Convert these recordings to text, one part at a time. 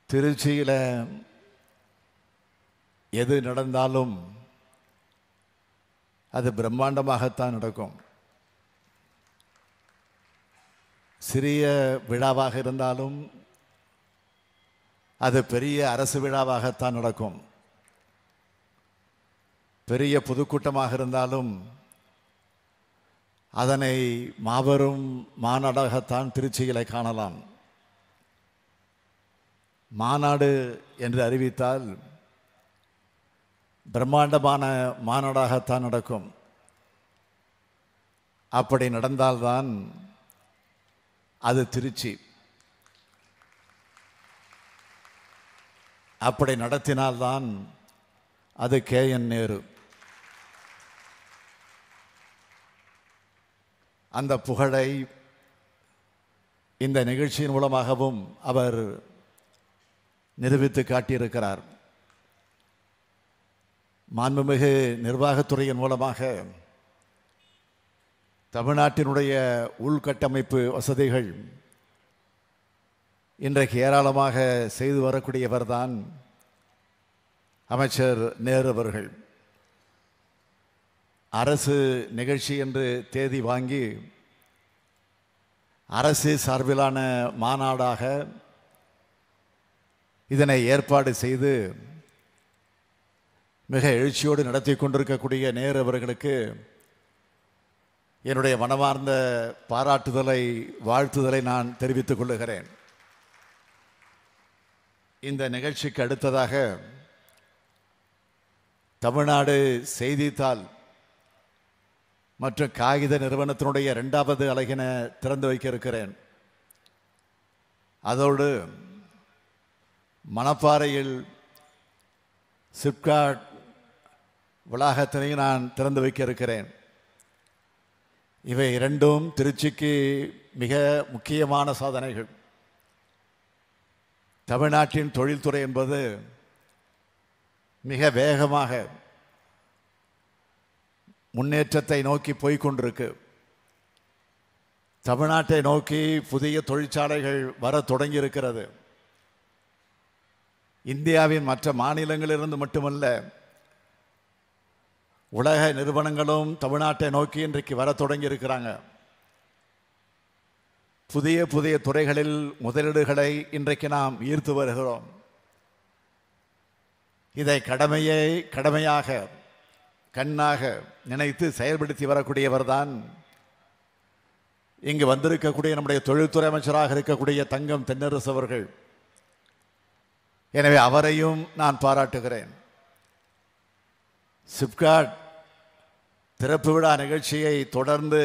திருச்சியில் எது நடந்தாலும் அது பிரம்மாண்டமாகத்தான் நடக்கும் சிறிய விழாவாக இருந்தாலும் அது பெரிய அரசு விழாவாகத்தான் நடக்கும் பெரிய பொதுக்கூட்டமாக இருந்தாலும் அதனை மாபெரும் மாநாடாகத்தான் திருச்சியில காணலாம் மாநாடு என்று அறிவித்தால் பிரம்மாண்டமான மாநாடாகத்தான் நடக்கும் அப்படி நடந்தால்தான் அது திருச்சி அப்படி நடத்தினால்தான் அது கே என் நேரு அந்த புகழை இந்த நிகழ்ச்சியின் மூலமாகவும் அவர் நிரூபித்து காட்டியிருக்கிறார் மாண்புமிகு நிர்வாகத்துறையின் மூலமாக தமிழ்நாட்டினுடைய உள்கட்டமைப்பு வசதிகள் இன்றைக்கு ஏராளமாக செய்து வரக்கூடியவர்தான் அமைச்சர் நேரு அவர்கள் அரசு நிகழ்ச்சி என்று தேதி வாங்கி அரசு சார்பிலான மாநாடாக இதனை ஏற்பாடு செய்து மிக எழுச்சியோடு நடத்தி கொண்டிருக்கக்கூடிய நேரு அவர்களுக்கு என்னுடைய மனமார்ந்த பாராட்டுதலை வாழ்த்துதலை நான் தெரிவித்துக் கொள்ளுகிறேன் இந்த நிகழ்ச்சிக்கு அடுத்ததாக தமிழ்நாடு செய்தித்தாள் மற்றும் காகித நிறுவனத்தினுடைய இரண்டாவது அலகின திறந்து வைக்க இருக்கிறேன் அதோடு மணப்பாறையில் சிப்காட் வளாகத்தினையும் நான் திறந்து வைக்க இருக்கிறேன் இவை இரண்டும் திருச்சிக்கு மிக முக்கியமான சாதனைகள் தமிழ்நாட்டின் தொழில்துறை என்பது மிக வேகமாக முன்னேற்றத்தை நோக்கி போய்கொண்டிருக்கு தமிழ்நாட்டை நோக்கி புதிய தொழிற்சாலைகள் வர தொடங்கி இருக்கிறது இந்தியாவின் மற்ற மாநிலங்களிலிருந்து மட்டுமல்ல உலக நிறுவனங்களும் தமிழ்நாட்டை நோக்கி இன்றைக்கு வர தொடங்கி இருக்கிறாங்க புதிய புதிய துறைகளில் முதலீடுகளை இன்றைக்கு நாம் ஈர்த்து வருகிறோம் இதை கடமையை கடமையாக கண்ணாக நினைத்து செயல்படுத்தி வரக்கூடியவர் தான் இங்கு வந்திருக்கக்கூடிய நம்முடைய தொழில்துறை அமைச்சராக இருக்கக்கூடிய தங்கம் தென்னரசு அவர்கள் எனவே அவரையும் நான் பாராட்டுகிறேன் சிப்காட் திறப்பு விழா நிகழ்ச்சியை தொடர்ந்து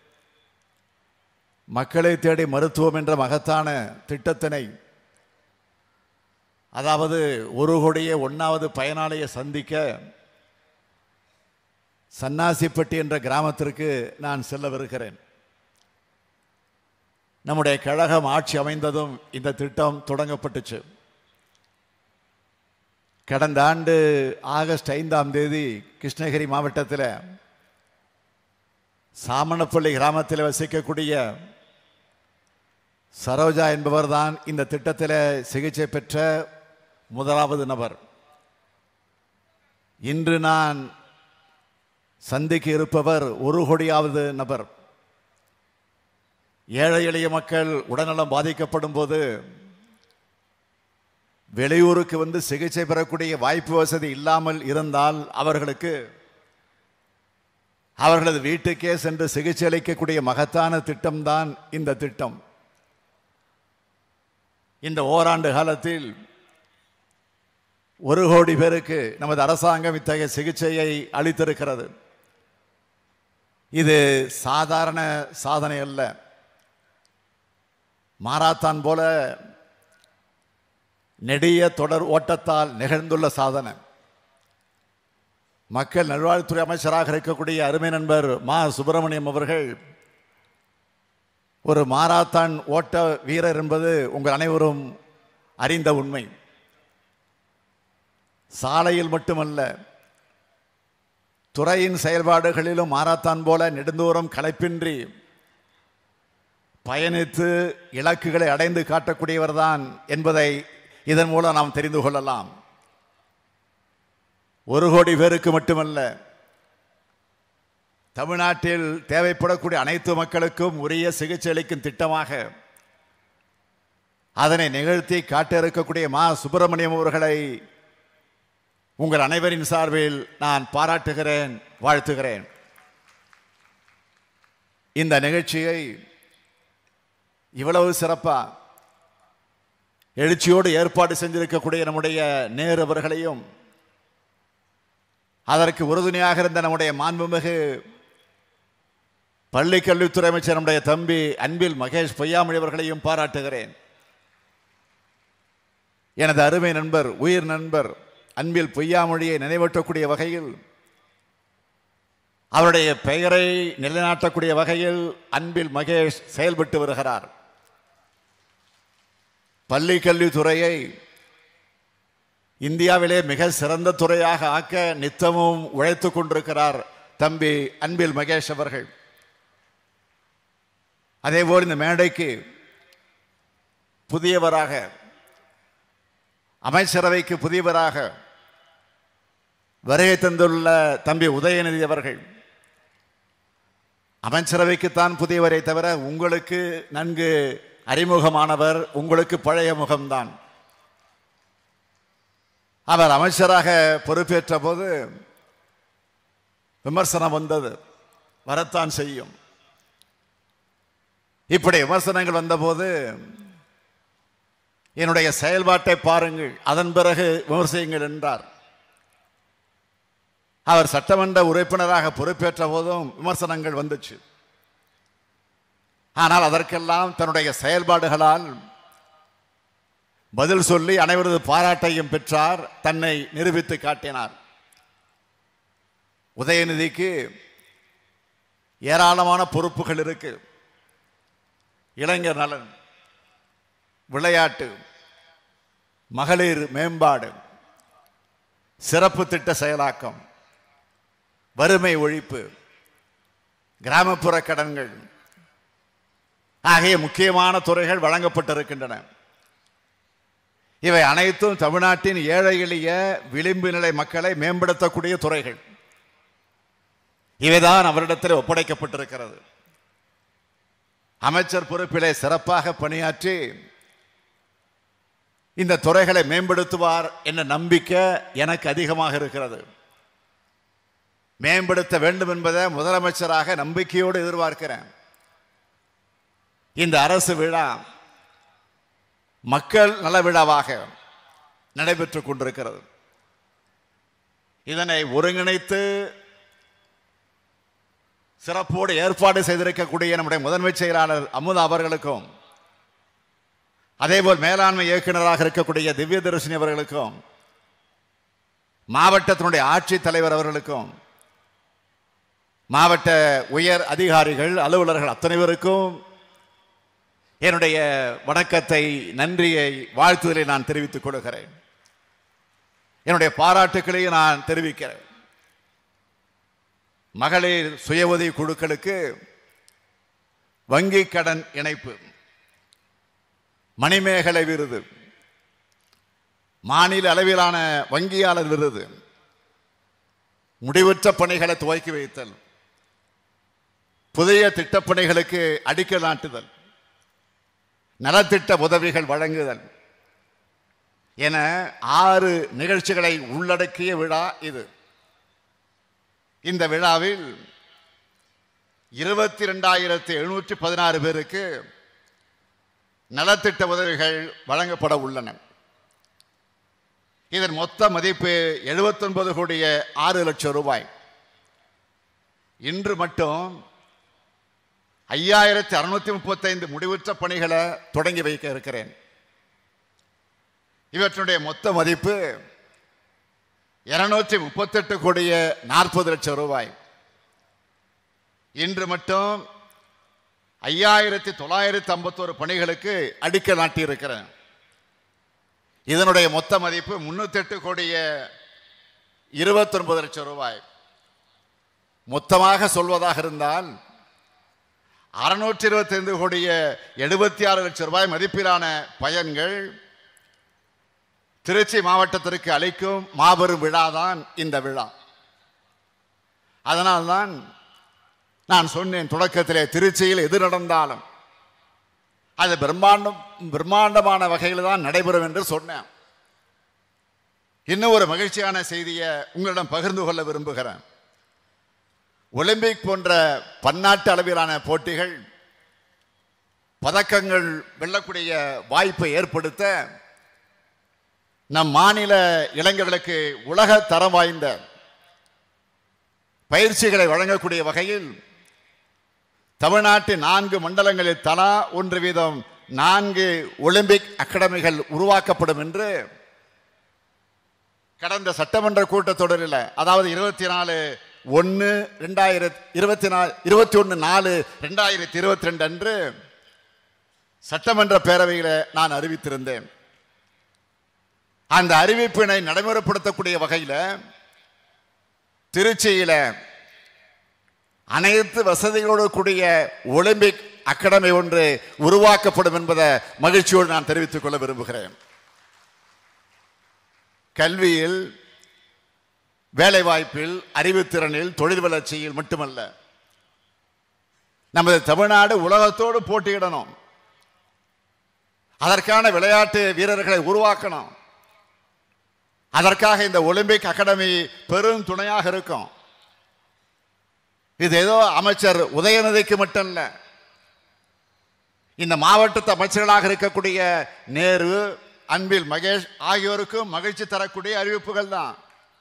மக்களை தேடி மருத்துவம் என்ற மகத்தான திட்டத்தினை அதாவது ஒரு கோடியே ஒன்றாவது பயனாளியை சந்திக்க சன்னாசிப்பட்டி என்ற கிராமத்திற்கு நான் செல்லவிருக்கிறேன் நம்முடைய கழகம் ஆட்சி அமைந்ததும் இந்த திட்டம் தொடங்கப்பட்டுச்சு கடந்த ஆண்டு ஆகஸ்ட் ஐந்தாம் தேதி கிருஷ்ணகிரி மாவட்டத்தில் சாமணப்பள்ளி கிராமத்தில் வசிக்கக்கூடிய சரோஜா என்பவர் தான் இந்த திட்டத்தில் சிகிச்சை பெற்ற முதலாவது நபர் இன்று நான் சந்திக்க இருப்பவர் ஒரு கோடியாவது நபர் ஏழை எளிய மக்கள் உடல்நலம் பாதிக்கப்படும் போது வெளியூருக்கு வந்து சிகிச்சை பெறக்கூடிய வாய்ப்பு வசதி இல்லாமல் இருந்தால் அவர்களுக்கு அவர்களது வீட்டுக்கே சென்று சிகிச்சை அளிக்கக்கூடிய மகத்தான திட்டம்தான் இந்த திட்டம் இந்த ஓராண்டு காலத்தில் ஒரு கோடி பேருக்கு நமது அரசாங்கம் இத்தகைய சிகிச்சையை அளித்திருக்கிறது இது சாதாரண சாதனை அல்ல மாராத்தான் போல நெடிய தொடர் ஓட்டத்தால் நிகழ்ந்துள்ள சாதனை மக்கள் நல்வாழ்வுத்துறை அமைச்சராக இருக்கக்கூடிய அருமை நண்பர் மா சுப்பிரமணியம் அவர்கள் ஒரு மாராத்தான் ஓட்ட வீரர் என்பது உங்கள் அனைவரும் அறிந்த உண்மை சாலையில் மட்டுமல்ல துறையின் செயல்பாடுகளிலும் மாராத்தான் போல நெடுந்தூரம் களைப்பின்றி பயணித்து இலக்குகளை அடைந்து காட்டக்கூடியவர்தான் என்பதை இதன் மூலம் நாம் தெரிந்து கொள்ளலாம் ஒரு கோடி பேருக்கு மட்டுமல்ல தமிழ்நாட்டில் தேவைப்படக்கூடிய அனைத்து மக்களுக்கும் உரிய சிகிச்சை அளிக்கும் திட்டமாக அதனை நிகழ்த்தி காட்ட இருக்கக்கூடிய மா சுப்பிரமணியம் அவர்களை உங்கள் அனைவரின் சார்பில் நான் பாராட்டுகிறேன் வாழ்த்துகிறேன் இந்த நிகழ்ச்சியை இவ்வளவு சிறப்பா எழுச்சியோடு ஏற்பாடு செஞ்சிருக்கக்கூடிய நம்முடைய நேரு அவர்களையும் அதற்கு உறுதுணையாக இருந்த நம்முடைய மாண்புமிகு பள்ளி கல்வித்துறை அமைச்சர் நம்முடைய தம்பி அன்பில் மகேஷ் பொய்யாமொழி அவர்களையும் பாராட்டுகிறேன் எனது அருமை நண்பர் உயிர் நண்பர் அன்பில் பொய்யாமொழியை நினைவூட்டக்கூடிய வகையில் அவருடைய பெயரை நிலைநாட்டக்கூடிய வகையில் அன்பில் மகேஷ் செயல்பட்டு வருகிறார் பள்ளி கல்வித்துறையை இந்தியாவிலே மிக சிறந்த துறையாக ஆக்க நித்தமும் உழைத்துக் கொண்டிருக்கிறார் தம்பி அன்பில் மகேஷ் அவர்கள் அதேபோல் இந்த மேடைக்கு புதியவராக அமைச்சரவைக்கு புதியவராக வருகை தந்துள்ள தம்பி உதயநிதி அவர்கள் அமைச்சரவைக்குத்தான் புதியவரை தவிர உங்களுக்கு நன்கு அறிமுகமானவர் உங்களுக்கு பழைய முகம்தான் அவர் அமைச்சராக பொறுப்பேற்ற போது விமர்சனம் வந்தது வரத்தான் செய்யும் இப்படி விமர்சனங்கள் வந்தபோது என்னுடைய செயல்பாட்டை பாருங்கள் அதன் பிறகு விமர்சியுங்கள் என்றார் அவர் சட்டமன்ற உறுப்பினராக பொறுப்பேற்ற போதும் விமர்சனங்கள் வந்துச்சு ஆனால் அதற்கெல்லாம் தன்னுடைய செயல்பாடுகளால் பதில் சொல்லி அனைவரது பாராட்டையும் பெற்றார் தன்னை நிரூபித்து காட்டினார் உதயநிதிக்கு ஏராளமான பொறுப்புகள் இருக்கு இளைஞர் நலன் விளையாட்டு மகளிர் மேம்பாடு சிறப்பு திட்ட செயலாக்கம் வறுமை ஒழிப்பு கிராமப்புற கடன்கள் ஆகிய முக்கியமான துறைகள் வழங்கப்பட்டிருக்கின்றன இவை அனைத்தும் தமிழ்நாட்டின் ஏழை எளிய விளிம்பு நிலை மக்களை மேம்படுத்தக்கூடிய துறைகள் இவைதான் அவரிடத்தில் ஒப்படைக்கப்பட்டிருக்கிறது அமைச்சர் பொறுப்பிலே சிறப்பாக பணியாற்றி இந்த துறைகளை மேம்படுத்துவார் என்ற நம்பிக்கை எனக்கு அதிகமாக இருக்கிறது மேம்படுத்த வேண்டும் என்பதை முதலமைச்சராக நம்பிக்கையோடு எதிர்பார்க்கிறேன் இந்த அரசு விழா மக்கள் நல விழாவாக நடைபெற்றுக் கொண்டிருக்கிறது இதனை ஒருங்கிணைத்து சிறப்போடு ஏற்பாடு செய்திருக்கக்கூடிய நம்முடைய முதன்மை செயலாளர் அமுதா அவர்களுக்கும் அதேபோல் மேலாண்மை இயக்குநராக இருக்கக்கூடிய திவ்ய தரிசினி அவர்களுக்கும் மாவட்டத்தினுடைய ஆட்சித் தலைவர் அவர்களுக்கும் மாவட்ட உயர் அதிகாரிகள் அலுவலர்கள் அத்தனை பேருக்கும் என்னுடைய வணக்கத்தை நன்றியை வாழ்த்துதலை நான் தெரிவித்துக் கொள்கிறேன் என்னுடைய பாராட்டுக்களை நான் தெரிவிக்கிறேன் மகளிர் சுய உதவி குழுக்களுக்கு வங்கி கடன் இணைப்பு மணிமேகலை விருது மாநில அளவிலான வங்கியாளர் விருது முடிவற்ற பணிகளை துவக்கி வைத்தல் புதிய திட்டப்பணிகளுக்கு அடிக்கல் நாட்டுதல் நலத்திட்ட உதவிகள் வழங்குதல் என ஆறு நிகழ்ச்சிகளை உள்ளடக்கிய விழா இது இந்த விழாவில் இருபத்தி ரெண்டாயிரத்தி எழுநூற்றி பதினாறு பேருக்கு நலத்திட்ட உதவிகள் வழங்கப்பட உள்ளன இதன் மொத்த மதிப்பு 79 கோடிய ஆறு லட்சம் ரூபாய் இன்று மட்டும் ஐயாயிரத்தி அறுநூத்தி முப்பத்தைந்து முடிவுற்ற பணிகளை தொடங்கி வைக்க இருக்கிறேன் இவற்றுடைய மொத்த மதிப்பு இருநூற்றி முப்பத்தெட்டு கோடிய நாற்பது லட்சம் ரூபாய் இன்று மட்டும் ஐயாயிரத்தி தொள்ளாயிரத்தி ஐம்பத்தோரு பணிகளுக்கு அடிக்கல் நாட்டியிருக்கிறேன் இதனுடைய மொத்த மதிப்பு முன்னூத்தெட்டு கோடிய இருபத்தொன்பது லட்சம் ரூபாய் மொத்தமாக சொல்வதாக இருந்தால் அறுநூற்றி இருபத்தைந்து கோடிய எழுபத்தி ஆறு லட்சம் ரூபாய் மதிப்பிலான பயன்கள் திருச்சி மாவட்டத்திற்கு அளிக்கும் மாபெரும் விழாதான் இந்த விழா அதனால்தான் நான் சொன்னேன் தொடக்கத்திலே திருச்சியில் எது நடந்தாலும் அது பிரம்மாண்டம் பிரம்மாண்டமான வகையில் தான் நடைபெறும் என்று சொன்னேன் இன்னும் ஒரு மகிழ்ச்சியான செய்தியை உங்களிடம் பகிர்ந்து கொள்ள விரும்புகிறேன் ஒலிம்பிக் போன்ற பன்னாட்டு அளவிலான போட்டிகள் பதக்கங்கள் வெல்லக்கூடிய வாய்ப்பை ஏற்படுத்த நம் மாநில இளைஞர்களுக்கு உலக தரம் வாய்ந்த பயிற்சிகளை வழங்கக்கூடிய வகையில் தமிழ்நாட்டின் நான்கு மண்டலங்களில் தலா ஒன்று வீதம் நான்கு ஒலிம்பிக் அகாடமிகள் உருவாக்கப்படும் என்று கடந்த சட்டமன்ற கூட்டத்தொடரில் அதாவது இருபத்தி நாலு ஒன்று ரெண்டாயிரத்தி இருபத்தி நாலு இருபத்தி ஒன்று நாலு ரெண்டாயிரத்தி இருபத்தி ரெண்டு அன்று சட்டமன்ற பேரவையில் நான் அறிவித்திருந்தேன் அந்த அறிவிப்பினை நடைமுறைப்படுத்தக்கூடிய வகையில் திருச்சியில அனைத்து வசதிகளோடு கூடிய ஒலிம்பிக் அகாடமி ஒன்று உருவாக்கப்படும் என்பதை மகிழ்ச்சியோடு நான் தெரிவித்துக் கொள்ள விரும்புகிறேன் கல்வியில் வேலைவாய்ப்பில் அறிவுத்திறனில் தொழில் வளர்ச்சியில் மட்டுமல்ல நமது தமிழ்நாடு உலகத்தோடு போட்டியிடணும் அதற்கான விளையாட்டு வீரர்களை உருவாக்கணும் அதற்காக இந்த ஒலிம்பிக் அகாடமி பெரும் துணையாக இருக்கும் இது ஏதோ அமைச்சர் உதயநிதிக்கு மட்டும் இல்ல இந்த மாவட்டத்து அமைச்சர்களாக இருக்கக்கூடிய நேரு அன்பில் மகேஷ் ஆகியோருக்கும் மகிழ்ச்சி தரக்கூடிய அறிவிப்புகள் தான்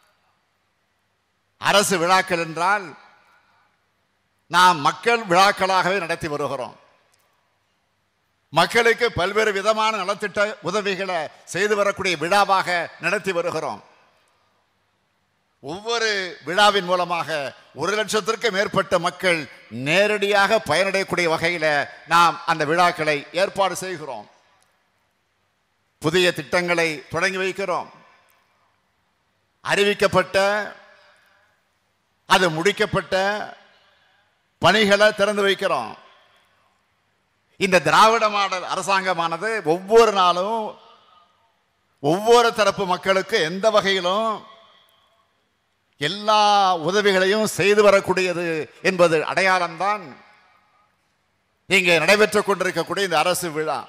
அரசு விழாக்கள் என்றால் நாம் மக்கள் விழாக்களாகவே நடத்தி வருகிறோம் மக்களுக்கு பல்வேறு விதமான நலத்திட்ட உதவிகளை செய்து வரக்கூடிய விழாவாக நடத்தி வருகிறோம் ஒவ்வொரு விழாவின் மூலமாக ஒரு லட்சத்திற்கு மேற்பட்ட மக்கள் நேரடியாக பயனடையக்கூடிய வகையில் நாம் அந்த விழாக்களை ஏற்பாடு செய்கிறோம் புதிய திட்டங்களை தொடங்கி வைக்கிறோம் அறிவிக்கப்பட்ட அது முடிக்கப்பட்ட பணிகளை திறந்து வைக்கிறோம் இந்த திராவிட மாடல் அரசாங்கமானது ஒவ்வொரு நாளும் ஒவ்வொரு தரப்பு மக்களுக்கு எந்த வகையிலும் எல்லா உதவிகளையும் செய்து வரக்கூடியது என்பது அடையாளம்தான் இங்கே நடைபெற்றுக் கொண்டிருக்கக்கூடிய இந்த அரசு விழா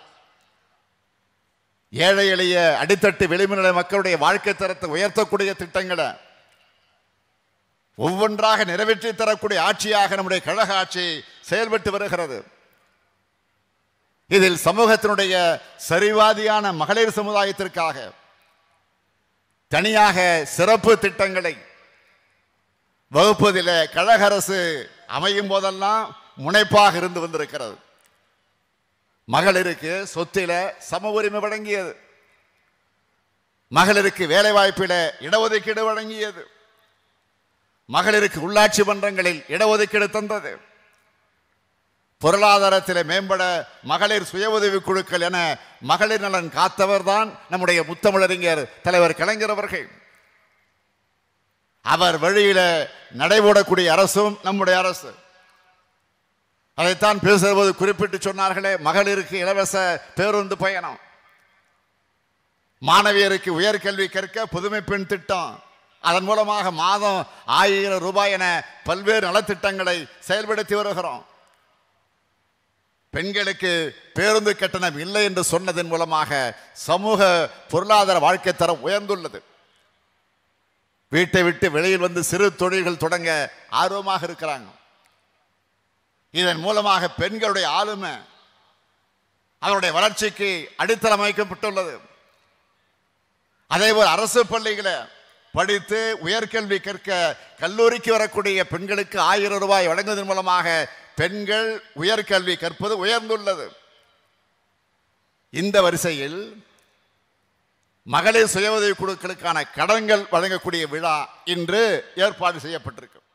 ஏழை எளிய அடித்தட்டு வெளிமநிலை மக்களுடைய வாழ்க்கை தரத்தை உயர்த்தக்கூடிய திட்டங்களை ஒவ்வொன்றாக நிறைவேற்றி தரக்கூடிய ஆட்சியாக நம்முடைய கழக ஆட்சி செயல்பட்டு வருகிறது இதில் சமூகத்தினுடைய சரிவாதியான மகளிர் சமுதாயத்திற்காக தனியாக சிறப்பு திட்டங்களை வகுப்பதில் கழக அரசு அமையும் போதெல்லாம் முனைப்பாக இருந்து வந்திருக்கிறது மகளிருக்கு சொத்தில சம உரிமை வழங்கியது மகளிருக்கு வேலை வாய்ப்பில இடஒதுக்கீடு வழங்கியது மகளிருக்கு உள்ளாட்சி மன்றங்களில் இடஒதுக்கீடு தந்தது பொருளாதாரத்தில் மேம்பட மகளிர் சுய உதவி குழுக்கள் என மகளிர் நலன் காத்தவர் தான் நம்முடைய முத்தமிழறிஞர் தலைவர் கலைஞர் அவர்கள் அவர் வழியில நடைபோடக்கூடிய அரசும் நம்முடைய அரசு அதைத்தான் பேசும்போது குறிப்பிட்டு சொன்னார்களே மகளிருக்கு இலவச பேருந்து பயணம் மாணவியருக்கு உயர்கல்வி கற்க புதுமை பெண் திட்டம் அதன் மூலமாக மாதம் ஆயிரம் ரூபாய் என பல்வேறு நலத்திட்டங்களை செயல்படுத்தி வருகிறோம் பெண்களுக்கு பேருந்து கட்டணம் இல்லை என்று சொன்னதன் மூலமாக சமூக பொருளாதார வாழ்க்கை தரம் உயர்ந்துள்ளது வீட்டை விட்டு வெளியில் வந்து சிறு தொழில்கள் தொடங்க ஆர்வமாக இருக்கிறாங்க இதன் மூலமாக பெண்களுடைய ஆளுமை அவருடைய வளர்ச்சிக்கு அடித்தளம் அமைக்கப்பட்டுள்ளது அதேபோல் அரசு பள்ளிகளை படித்து உயர்கல்வி கற்க கல்லூரிக்கு வரக்கூடிய பெண்களுக்கு ஆயிரம் ரூபாய் வழங்குவதன் மூலமாக பெண்கள் உயர்கல்வி கற்பது உயர்ந்துள்ளது இந்த வரிசையில் மகளிர் சுய உதவி குழுக்களுக்கான கடன்கள் வழங்கக்கூடிய விழா இன்று ஏற்பாடு செய்யப்பட்டிருக்கு